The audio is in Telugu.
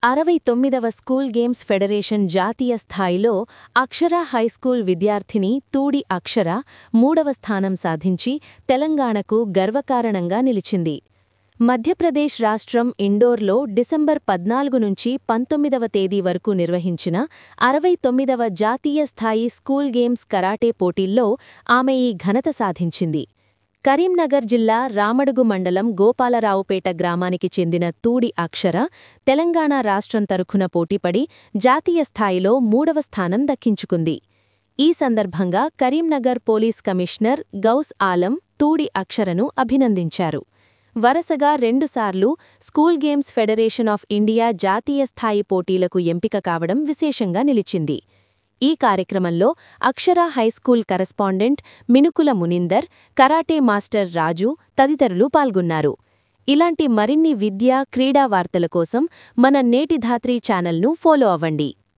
అరవై తొమ్మిదవ స్కూల్ గేమ్స్ ఫెడరేషన్ జాతీయ స్థాయిలో అక్షర హైస్కూల్ విద్యార్థిని తూడి అక్షర మూడవ స్థానం సాధించి తెలంగాణకు గర్వకారణంగా నిలిచింది మధ్యప్రదేశ్ రాష్ట్రం ఇండోర్లో డిసెంబర్ పద్నాలుగు నుంచి పంతొమ్మిదవ తేదీ వరకు నిర్వహించిన అరవై తొమ్మిదవ జాతీయ స్థాయి స్కూల్ గేమ్స్ కరాటే పోటీల్లో ఆమె ఈ ఘనత సాధించింది కరీంనగర్ జిల్లా రామడుగు మండలం గోపాలరావుపేట గ్రామానికి చెందిన తూడి అక్షర తెలంగాణ రాష్ట్రం తరఫున పోటీపడి జాతీయ స్థాయిలో మూడవ స్థానం దక్కించుకుంది ఈ సందర్భంగా కరీంనగర్ పోలీస్ కమిషనర్ గౌస్ ఆలం తూడి అక్షరను అభినందించారు వరుసగా రెండుసార్లు school games federation of India జాతీయ స్థాయి పోటీలకు ఎంపిక కావడం విశేషంగా నిలిచింది ఈ కార్యక్రమంలో Akshara high school correspondent Minukula Munindar karate master Raju తదితరులు పాల్గొన్నారు ఇలాంటి మరిన్ని విద్యా క్రీడా వార్తల కోసం మన నేటి ధాత్రి ఛానల్ను ఫాలో అవ్వండి